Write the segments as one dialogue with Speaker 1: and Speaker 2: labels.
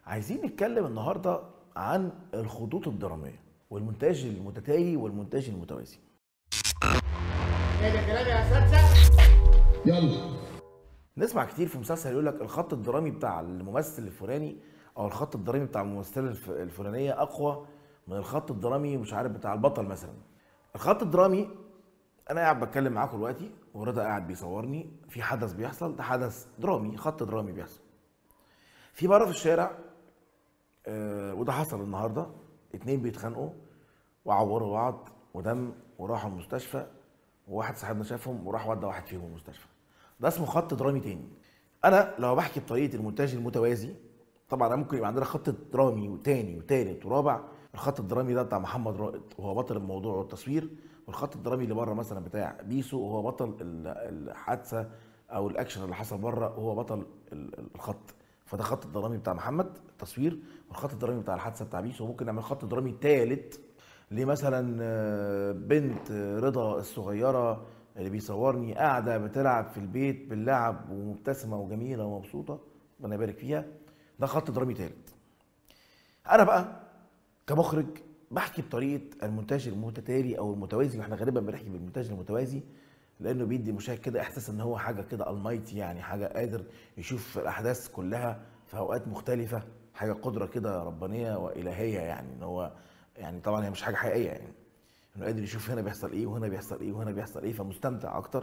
Speaker 1: عايزين نتكلم النهارده عن الخطوط الدراميه والمونتاج المتتالي والمونتاج المتوازي
Speaker 2: ده كلام يا اساتذه
Speaker 3: يلا
Speaker 1: نسمع كتير في مسلسل يقول لك الخط الدرامي بتاع الممثل الفلاني او الخط الدرامي بتاع الممثله الف- الفلانيه اقوى من الخط الدرامي مش عارف بتاع البطل مثلا الخط الدرامي انا قاعد بتكلم معاكم دلوقتي ورضا قاعد بيصورني في حدث بيحصل ده حدث درامي خط درامي بيحصل في بره في الشارع آه وده حصل النهارده اتنين بيتخانقوا وعوروا بعض ودم وراحوا المستشفى وواحد صاحبنا شافهم وراح ودى واحد فيهم المستشفى ده اسمه خط درامي تاني انا لو بحكي بطريقه المونتاج المتوازي طبعا أنا ممكن يبقى عندنا خط درامي وتاني وتالت ورابع الخط الدرامي ده بتاع محمد رائد وهو بطل الموضوع والتصوير والخط الدرامي اللي بره مثلا بتاع بيسو وهو بطل ال- الحادثه او الاكشن اللي حصل بره وهو بطل ال- ال- الخط فده خط الدرامي بتاع محمد التصوير والخط الدرامي بتاع الحادثه بتاع بيسو وممكن نعمل خط درامي تالت لمثلا آه، بنت آه، رضا الصغيره اللي بيصورني قاعده بتلعب في البيت باللعب ومبتسمه وجميله ومبسوطه ربنا يبارك فيها ده خط درامي تالت انا بقى كمخرج بحكي بطريقه المونتاج المتتالي او المتوازي واحنا غالبا بنحكي بالمونتاج المتوازي لانه بيدي المشاهد كده احساس ان هو حاجه كده المايتي يعني حاجه قادر يشوف الاحداث كلها في اوقات مختلفه حاجه قدره كده ربانيه والهيه يعني ان هو يعني طبعا هي مش حاجه حقيقيه يعني انه قادر يشوف هنا بيحصل ايه وهنا بيحصل ايه وهنا بيحصل ايه فمستمتع اكتر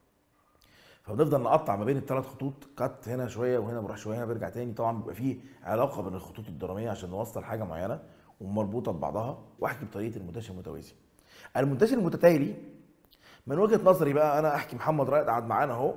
Speaker 1: فبنفضل نقطع ما بين الثلاث خطوط كات هنا شويه وهنا بروح شويه هنا برجع تاني طبعا بيبقى فيه علاقه بين الخطوط الدراميه عشان نوصل حاجه معينه ومربوطه ببعضها واحكي بطريقه المونتاج المتوازي المونتاج المتتالي من وجهه نظري بقى انا احكي محمد رائد قعد معانا اهو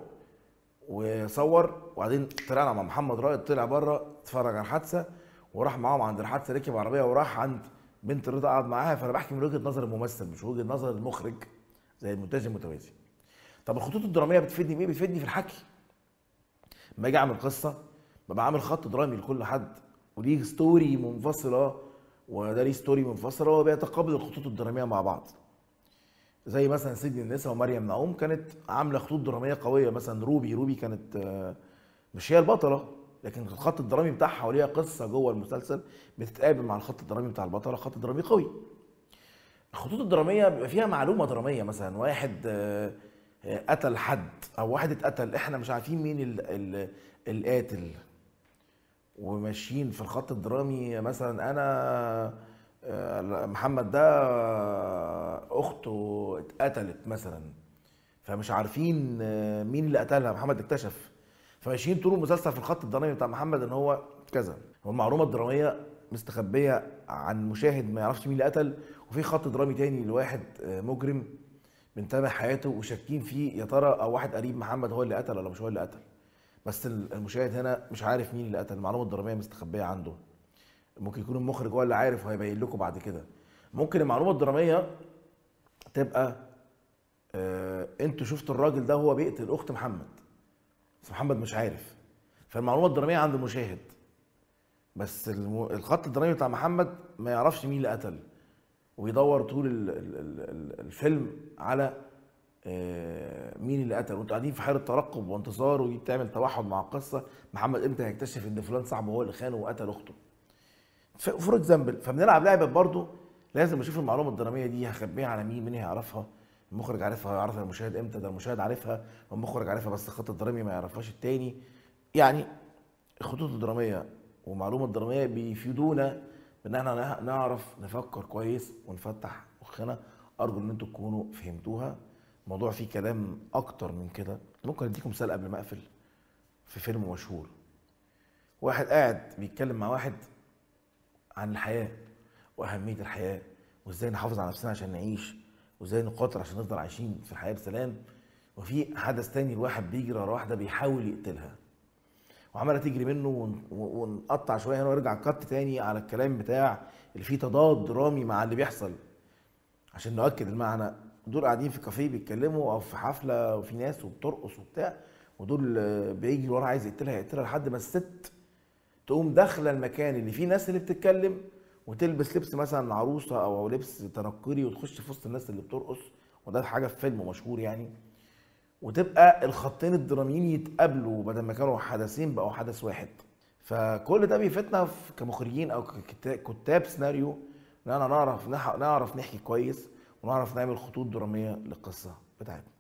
Speaker 1: وصور وبعدين طلعنا مع محمد رائد طلع بره اتفرج على الحادثه وراح معاهم عند الحادثه ركب عربيه وراح عند بنت رضا قعد معاها فانا بحكي من وجهه نظر الممثل مش وجهه نظر المخرج زي المونتاج المتوازي طب الخطوط الدراميه بتفيدني بايه؟ بتفيدني في الحكي لما اجي اعمل قصه ببقى عامل خط درامي لكل حد وليه ستوري منفصله وده ليه ستوري منفصله وبيتقابل الخطوط الدراميه مع بعض زي مثلا سيدي النساء ومريم نعوم كانت عامله خطوط دراميه قويه مثلا روبي روبي كانت آه، مش هي البطله لكن الخط الدرامي بتاعها وليها قصه جوه المسلسل بتتقابل مع الخط الدرامي بتاع البطله خط درامي قوي الخطوط الدراميه بيبقى فيها معلومه دراميه مثلا واحد آه، آه، قتل حد او واحد اتقتل احنا مش عارفين مين ال ال القاتل وماشيين في الخط الدرامي مثلا انا آه، محمد ده آه، اخته اتقتلت مثلا فمش عارفين آه، مين اللي قتلها محمد اكتشف فماشيين طول المسلسل في الخط الدرامي بتاع محمد ان هو كذا هو المعلومه الدراميه مستخبيه عن المشاهد ما يعرفش مين اللي قتل وفي خط درامي تاني لواحد آه، مجرم بنتابع حياته وشاكين فيه يا ترى او واحد قريب محمد هو اللي قتل ولا مش هو اللي قتل بس المشاهد هنا مش عارف مين اللي قتل المعلومه الدراميه مستخبيه عنده ممكن يكون المخرج هو اللي عارف وهيبين لكم بعد كده ممكن المعلومه الدراميه تبقى آه انتوا شفتوا الراجل ده هو بيقتل اخت محمد بس محمد مش عارف فالمعلومه الدراميه عند المشاهد بس الم- الخط الدرامي بتاع محمد ما يعرفش مين اللي قتل ويدور طول ال- ال- ال- ال- الفيلم على آه، مين اللي قتل وانتوا قاعدين في حاله ترقب وانتظار ودي بتعمل توحد مع القصه محمد امتى هيكتشف ان فلان صاحبه هو اللي خانه وقتل اخته فور اكزامبل فبنلعب لعبه برضه لازم اشوف المعلومه الدراميه دي هخبيها على مين مين هيعرفها المخرج عارفها هيعرفها المشاهد امتى ده المشاهد عارفها والمخرج عارفها بس الخط الدرامي ما يعرفهاش التاني يعني الخطوط الدراميه والمعلومه الدراميه بيفيدونا بان احنا نع- نعرف نفكر كويس ونفتح مخنا ارجو ان انتوا تكونوا فهمتوها الموضوع فيه كلام اكتر من كده ممكن اديكم مثال قبل ما اقفل في فيلم مشهور واحد قاعد بيتكلم مع واحد عن الحياه واهميه الحياه وازاي نحافظ على نفسنا عشان نعيش وازاي نقاتل عشان نفضل عايشين في الحياه بسلام وفي حدث تاني الواحد بيجري ورا واحده بيحاول يقتلها وعماله تجري منه ون- ونقطع شويه هنا ونرجع كات تاني على الكلام بتاع اللي فيه تضاد درامي مع اللي بيحصل عشان نؤكد المعنى دول قاعدين في كافيه بيتكلموا او في حفله وفي ناس وبترقص وبتاع ودول آه، بيجري ورا عايز يقتلها يقتلها لحد ما الست تقوم داخله المكان اللي فيه ناس اللي بتتكلم وتلبس لبس مثلا عروسه او لبس تنكري وتخش في وسط الناس اللي بترقص وده حاجه في فيلم مشهور يعني وتبقى الخطين الدراميين يتقابلوا بدل ما كانوا حدثين بقوا حدث واحد فكل ده بيفيدنا في- كمخرجين او ككتا- كتاب سيناريو ان انا نعرف نح- نعرف نحكي كويس ونعرف نعمل خطوط دراميه للقصه بتاعتنا